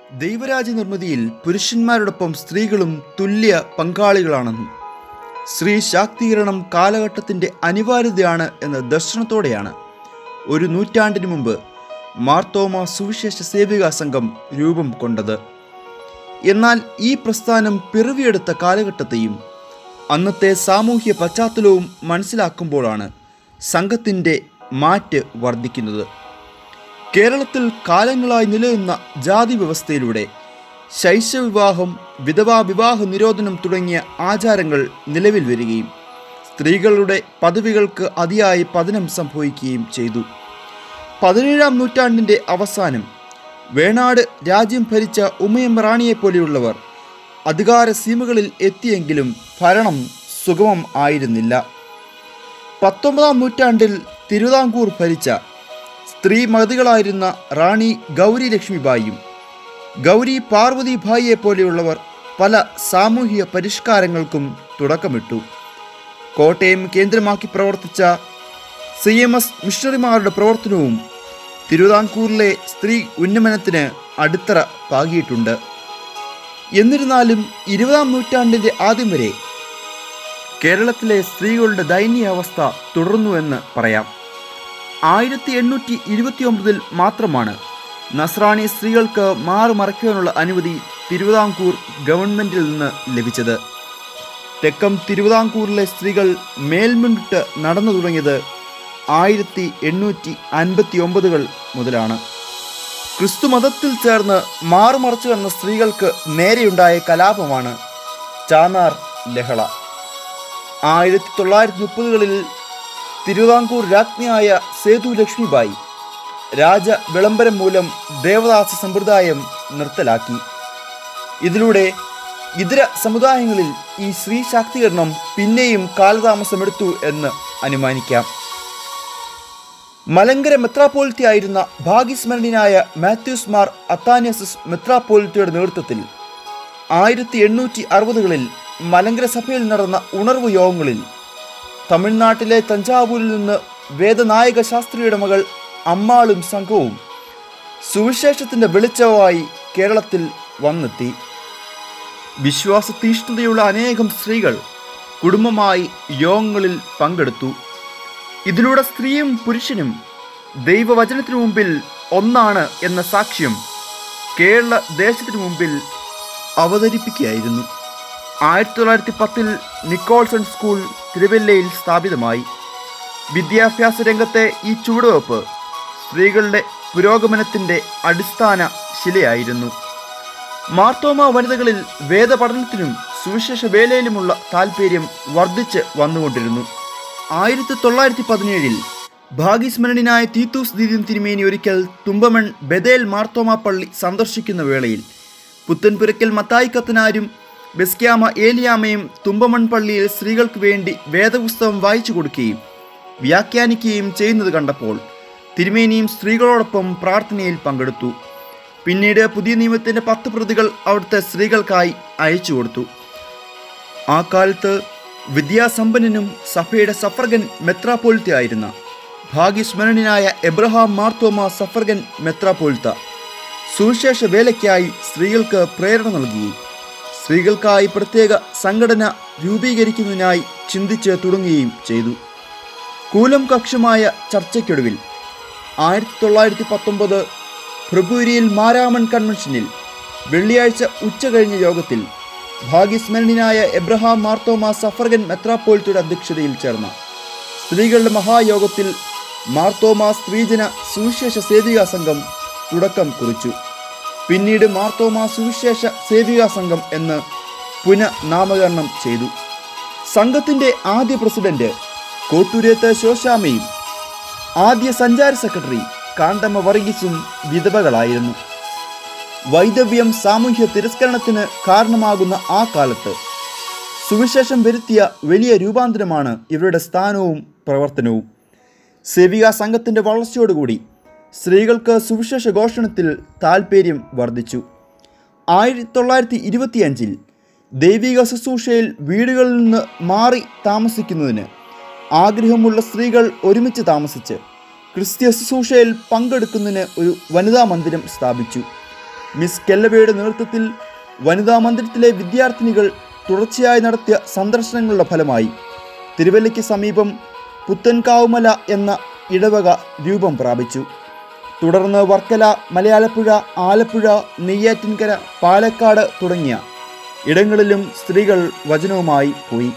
ദൈവരാജ്യ നിർമ്മിതിയിൽ പുരുഷന്മാരോടൊപ്പം സ്ത്രീകളും തുല്യ പങ്കാളികളാണെന്നും സ്ത്രീ ശാക്തീകരണം കാലഘട്ടത്തിൻ്റെ അനിവാര്യതയാണ് എന്ന ദർശനത്തോടെയാണ് ഒരു നൂറ്റാണ്ടിനു മുമ്പ് മാർത്തോമ സുവിശേഷ സേവികാ സംഘം രൂപം കൊണ്ടത് എന്നാൽ ഈ പ്രസ്ഥാനം പിറവിയെടുത്ത കാലഘട്ടത്തെയും അന്നത്തെ സാമൂഹ്യ പശ്ചാത്തലവും മനസ്സിലാക്കുമ്പോഴാണ് സംഘത്തിൻ്റെ മാറ്റ് വർദ്ധിക്കുന്നത് കേരളത്തിൽ കാലങ്ങളായി നിലനിന്ന ജാതി വ്യവസ്ഥയിലൂടെ ശൈശവിവാഹം വിധവാ വിവാഹ നിരോധനം തുടങ്ങിയ ആചാരങ്ങൾ നിലവിൽ വരികയും സ്ത്രീകളുടെ പദവികൾക്ക് അതിയായി പതനം സംഭവിക്കുകയും ചെയ്തു പതിനേഴാം നൂറ്റാണ്ടിൻ്റെ അവസാനം വേണാട് രാജ്യം ഭരിച്ച ഉമയം റാണിയെപ്പോലെയുള്ളവർ അധികാര സീമകളിൽ എത്തിയെങ്കിലും ഭരണം സുഗമം ആയിരുന്നില്ല പത്തൊമ്പതാം നൂറ്റാണ്ടിൽ തിരുവിതാംകൂർ ഭരിച്ച സ്ത്രീ മതികളായിരുന്ന റാണി ഗൗരി ലക്ഷ്മിബായിയും ഗൗരി പാർവതിഭായിയെ പോലെയുള്ളവർ പല സാമൂഹിക പരിഷ്കാരങ്ങൾക്കും തുടക്കമിട്ടു കോട്ടയം കേന്ദ്രമാക്കി പ്രവർത്തിച്ച സി എം എസ് മിഷണറിമാരുടെ പ്രവർത്തനവും തിരുവിതാംകൂറിലെ സ്ത്രീ ഉന്നമനത്തിന് അടിത്തറ പാകിയിട്ടുണ്ട് എന്നിരുന്നാലും ഇരുപതാം നൂറ്റാണ്ടിൻ്റെ ആദ്യം വരെ കേരളത്തിലെ സ്ത്രീകളുടെ ദയനീയാവസ്ഥ തുടർന്നുവെന്ന് പറയാം ആയിരത്തി എണ്ണൂറ്റി ഇരുപത്തി ഒമ്പതിൽ മാത്രമാണ് നസ്രാണി സ്ത്രീകൾക്ക് മാറുമറയ്ക്കാനുള്ള അനുമതി തിരുവിതാംകൂർ ഗവൺമെൻറ്റിൽ നിന്ന് ലഭിച്ചത് തെക്കം തിരുവിതാംകൂറിലെ സ്ത്രീകൾ മേൽമുണ്ടിട്ട് നടന്നു തുടങ്ങിയത് ആയിരത്തി എണ്ണൂറ്റി അൻപത്തി ഒമ്പതുകൾ മുതലാണ് ക്രിസ്തുമതത്തിൽ ചേർന്ന് മാറുമറച്ചു വന്ന സ്ത്രീകൾക്ക് നേരെയുണ്ടായ കലാപമാണ് ചാന്നാർ ലഹള ആയിരത്തി തൊള്ളായിരത്തി മുപ്പതുകളിൽ തിരുവിതാംകൂർ രാജ്ഞിയായ സേതു ലക്ഷ്മിബായി രാജ വിളംബരം മൂലം ദേവദാസ സമ്പ്രദായം നിർത്തലാക്കി ഇതിലൂടെ ഇതര സമുദായങ്ങളിൽ ഈ സ്ത്രീ ശാക്തീകരണം പിന്നെയും കാലതാമസമെടുത്തു എന്ന് അനുമാനിക്കാം മലങ്കര മെത്രാപ്പോലിത്തയായിരുന്ന ഭാഗ്യസ്മരണീയനായ മാത്യൂസ് മാർ അത്താനിയസസ് മെത്രാപ്പോലിത്തയുടെ നേതൃത്വത്തിൽ ആയിരത്തി എണ്ണൂറ്റി അറുപതുകളിൽ മലങ്കര സഭയിൽ നടന്ന ഉണർവ് യോഗങ്ങളിൽ തമിഴ്നാട്ടിലെ തഞ്ചാവൂരിൽ നിന്ന് വേദനായക ശാസ്ത്രിയുടെ മകൾ അമ്മാളും സംഘവും സുവിശേഷത്തിൻ്റെ വെളിച്ചമായി കേരളത്തിൽ വന്നെത്തി വിശ്വാസ തീഷ്ണതയുള്ള അനേകം സ്ത്രീകൾ കുടുംബമായി യോഗങ്ങളിൽ പങ്കെടുത്തു ഇതിലൂടെ സ്ത്രീയും പുരുഷനും ദൈവവചനത്തിനു മുമ്പിൽ ഒന്നാണ് എന്ന സാക്ഷ്യം കേരള ദേശത്തിനു മുമ്പിൽ അവതരിപ്പിക്കുകയായിരുന്നു ആയിരത്തി തൊള്ളായിരത്തി പത്തിൽ നിക്കോൾസൺ സ്കൂൾ തിരുവല്ലയിൽ സ്ഥാപിതമായി വിദ്യാഭ്യാസ രംഗത്തെ ഈ ചുവടുവെപ്പ് സ്ത്രീകളുടെ പുരോഗമനത്തിൻ്റെ അടിസ്ഥാന ശിലയായിരുന്നു മാർത്തോമ വനിതകളിൽ വേദപഠനത്തിനും സുവിശേഷ വേലയിലുമുള്ള താല്പര്യം വർദ്ധിച്ച് വന്നുകൊണ്ടിരുന്നു ആയിരത്തി തൊള്ളായിരത്തി പതിനേഴിൽ ഭാഗ്യസ്മരണീയനായ തീത്തൂസ് ദീദിൻ തിരുമേനി ഒരിക്കൽ തുമ്പമൺ ബദേൽ മാർത്തോമ പള്ളി സന്ദർശിക്കുന്ന വേളയിൽ പുത്തൻപുരയ്ക്കൽ മത്തായി കത്തനാരും ബെസ്ക്യാമ ഏലിയാമയും തുമ്പമൺ പള്ളിയിൽ സ്ത്രീകൾക്ക് വേണ്ടി വേദപുസ്തകം വായിച്ചു കൊടുക്കുകയും വ്യാഖ്യാനിക്കുകയും ചെയ്യുന്നത് കണ്ടപ്പോൾ തിരുമേനിയും സ്ത്രീകളോടൊപ്പം പ്രാർത്ഥനയിൽ പങ്കെടുത്തു പിന്നീട് പുതിയ നിയമത്തിൻ്റെ പത്ത് പ്രതികൾ അവിടുത്തെ സ്ത്രീകൾക്കായി അയച്ചു കൊടുത്തു ആ കാലത്ത് വിദ്യാസമ്പന്നനും സഭയുടെ സഫർഗൻ മെത്രാപ്പോലിത്തയായിരുന്ന ഭാഗ്യസ്മരണീയനായ എബ്രഹാം മാർത്തോമ സഫർഗൻ മെത്രാപ്പോലിത്ത സുവിശേഷ വേലയ്ക്കായി സ്ത്രീകൾക്ക് പ്രേരണ നൽകുകയും സ്ത്രീകൾക്കായി പ്രത്യേക സംഘടന രൂപീകരിക്കുന്നതിനായി ചിന്തിച്ച് തുടങ്ങുകയും ചെയ്തു കൂലം കക്ഷമായ ചർച്ചയ്ക്കൊടുവിൽ ആയിരത്തി തൊള്ളായിരത്തി പത്തൊമ്പത് ഫെബ്രുവരിയിൽ മാരാമൺ കൺവെൻഷനിൽ വെള്ളിയാഴ്ച ഉച്ച കഴിഞ്ഞ യോഗത്തിൽ ഭാഗ്യസ്മരണീയനായ എബ്രഹാം മാർത്തോമ സഫർഗൻ മെത്രാപ്പോലിത്തയുടെ അധ്യക്ഷതയിൽ ചേർന്ന സ്ത്രീകളുടെ മഹായോഗത്തിൽ മാർത്തോമ സ്ത്രീജന സുവിശേഷ സേവികാ സംഘം തുടക്കം കുറിച്ചു പിന്നീട് മാർത്തോമ സുവിശേഷ സേവികാ സംഘം എന്ന് പുനഃനാമകരണം ചെയ്തു സംഘത്തിൻ്റെ ആദ്യ പ്രസിഡന്റ് കോട്ടൂരേത്ത് ശോശാമയും ആദ്യ സഞ്ചാര സെക്രട്ടറി കാണ്ടമ്മ വർഗീസും വിധവകളായിരുന്നു വൈദവ്യം സാമൂഹ്യ തിരസ്കരണത്തിന് കാരണമാകുന്ന ആ കാലത്ത് സുവിശേഷം വരുത്തിയ വലിയ രൂപാന്തരമാണ് ഇവരുടെ സ്ഥാനവും പ്രവർത്തനവും സേവികാ സംഘത്തിൻ്റെ വളർച്ചയോടുകൂടി സ്ത്രീകൾക്ക് സുവിശേഷ ഘോഷണത്തിൽ താൽപ്പര്യം വർദ്ധിച്ചു ആയിരത്തി തൊള്ളായിരത്തി ഇരുപത്തിയഞ്ചിൽ ദൈവിക ശുശ്രൂഷയിൽ വീടുകളിൽ നിന്ന് മാറി താമസിക്കുന്നതിന് ആഗ്രഹമുള്ള സ്ത്രീകൾ ഒരുമിച്ച് താമസിച്ച് ക്രിസ്ത്യ ശുശ്രൂഷയിൽ പങ്കെടുക്കുന്നതിന് ഒരു വനിതാ മന്ദിരം സ്ഥാപിച്ചു മിസ് കെല്ലവയുടെ നേതൃത്വത്തിൽ വനിതാ മന്ദിരത്തിലെ വിദ്യാർത്ഥിനികൾ തുടർച്ചയായി നടത്തിയ സന്ദർശനങ്ങളുടെ ഫലമായി തിരുവല്ലയ്ക്ക് സമീപം പുത്തൻകാവുമല എന്ന ഇടവക രൂപം പ്രാപിച്ചു തുടർന്ന് വർക്കല മലയാളപ്പുഴ ആലപ്പുഴ നെയ്യാറ്റിൻകര പാലക്കാട് തുടങ്ങിയ ഇടങ്ങളിലും സ്ത്രീകൾ വചനവുമായി പോയി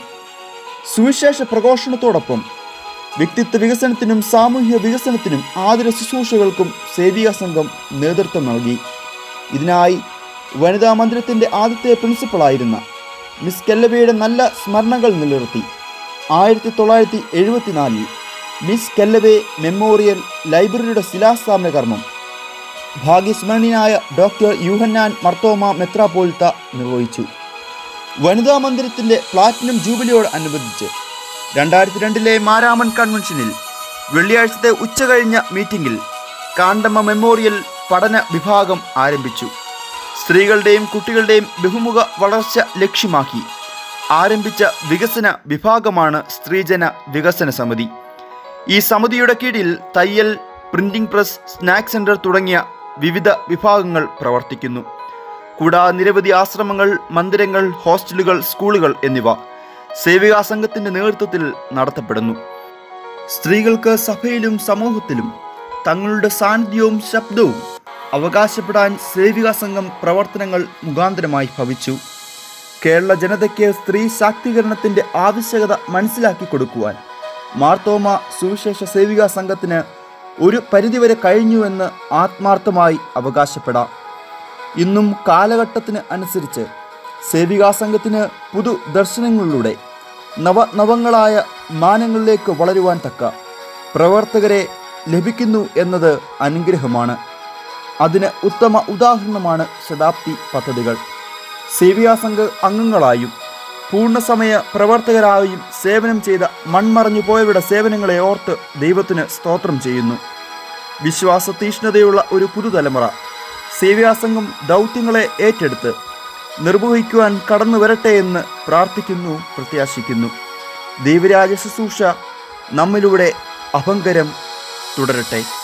സുവിശേഷ പ്രഘോഷണത്തോടൊപ്പം വ്യക്തിത്വ വികസനത്തിനും സാമൂഹിക വികസനത്തിനും ആതുര ശുശ്രൂഷകൾക്കും സേവിക സംഘം നേതൃത്വം നൽകി ഇതിനായി വനിതാ മന്ദിരത്തിൻ്റെ ആദ്യത്തെ പ്രിൻസിപ്പളായിരുന്ന മിസ് കെല്ലവയുടെ നല്ല സ്മരണകൾ നിലനിർത്തി ആയിരത്തി തൊള്ളായിരത്തി എഴുപത്തിനാലിൽ മിസ് കെല്ലവെ മെമ്മോറിയൽ ലൈബ്രറിയുടെ ശിലാസ്ഥാപന കർമ്മം ഭാഗ്യസ്മരണീയനായ ഡോക്ടർ യൂഹന്നാൻ മർത്തോമ മെത്രാപോലിത്ത നിർവഹിച്ചു വനിതാ മന്ദിരത്തിൻ്റെ പ്ലാറ്റിനം ജൂബിലിയോട് അനുബന്ധിച്ച് രണ്ടായിരത്തി രണ്ടിലെ മാരാമൺ കൺവെൻഷനിൽ വെള്ളിയാഴ്ചത്തെ ഉച്ചകഴിഞ്ഞ മീറ്റിംഗിൽ കാണ്ടമ്മ മെമ്മോറിയൽ പഠന വിഭാഗം ആരംഭിച്ചു സ്ത്രീകളുടെയും കുട്ടികളുടെയും ബഹുമുഖ വളർച്ച ലക്ഷ്യമാക്കി ആരംഭിച്ച വികസന വിഭാഗമാണ് സ്ത്രീജന വികസന സമിതി ഈ സമിതിയുടെ കീഴിൽ തയ്യൽ പ്രിന്റിംഗ് പ്രസ് സ്നാക്ക് സെന്റർ തുടങ്ങിയ വിവിധ വിഭാഗങ്ങൾ പ്രവർത്തിക്കുന്നു കൂടാതെ നിരവധി ആശ്രമങ്ങൾ മന്ദിരങ്ങൾ ഹോസ്റ്റലുകൾ സ്കൂളുകൾ എന്നിവ സേവികാ സംഘത്തിന്റെ നേതൃത്വത്തിൽ നടത്തപ്പെടുന്നു സ്ത്രീകൾക്ക് സഭയിലും സമൂഹത്തിലും തങ്ങളുടെ സാന്നിധ്യവും ശബ്ദവും അവകാശപ്പെടാൻ സേവികാ സംഘം പ്രവർത്തനങ്ങൾ മുഖാന്തരമായി ഭവിച്ചു കേരള ജനതയ്ക്ക് സ്ത്രീ ശാക്തീകരണത്തിന്റെ ആവശ്യകത മനസ്സിലാക്കി കൊടുക്കുവാൻ മാർത്തോമ സുവിശേഷ സേവികാ സംഘത്തിന് ഒരു പരിധിവരെ കഴിഞ്ഞുവെന്ന് ആത്മാർത്ഥമായി അവകാശപ്പെടാം ഇന്നും കാലഘട്ടത്തിന് അനുസരിച്ച് സേവികാ സംഘത്തിന് പുതു ദർശനങ്ങളിലൂടെ നവനവങ്ങളായ മാനങ്ങളിലേക്ക് വളരുവാൻ തക്ക പ്രവർത്തകരെ ലഭിക്കുന്നു എന്നത് അനുഗ്രഹമാണ് അതിന് ഉത്തമ ഉദാഹരണമാണ് ശതാബ്ദി പദ്ധതികൾ സേവികാ സംഘ അംഗങ്ങളായും പൂർണ്ണസമയ പ്രവർത്തകരായും സേവനം ചെയ്ത മൺമറഞ്ഞു പോയവരുടെ സേവനങ്ങളെ ഓർത്ത് ദൈവത്തിന് സ്തോത്രം ചെയ്യുന്നു വിശ്വാസ തീഷ്ണതയുള്ള ഒരു പുതുതലമുറ സേവ്യാസംഘം ദൗത്യങ്ങളെ ഏറ്റെടുത്ത് നിർവഹിക്കുവാൻ കടന്നു വരട്ടെ എന്ന് പ്രാർത്ഥിക്കുന്നു പ്രത്യാശിക്കുന്നു ദൈവരാജ ശുശ്രൂഷ നമ്മിലൂടെ അഭങ്കരം തുടരട്ടെ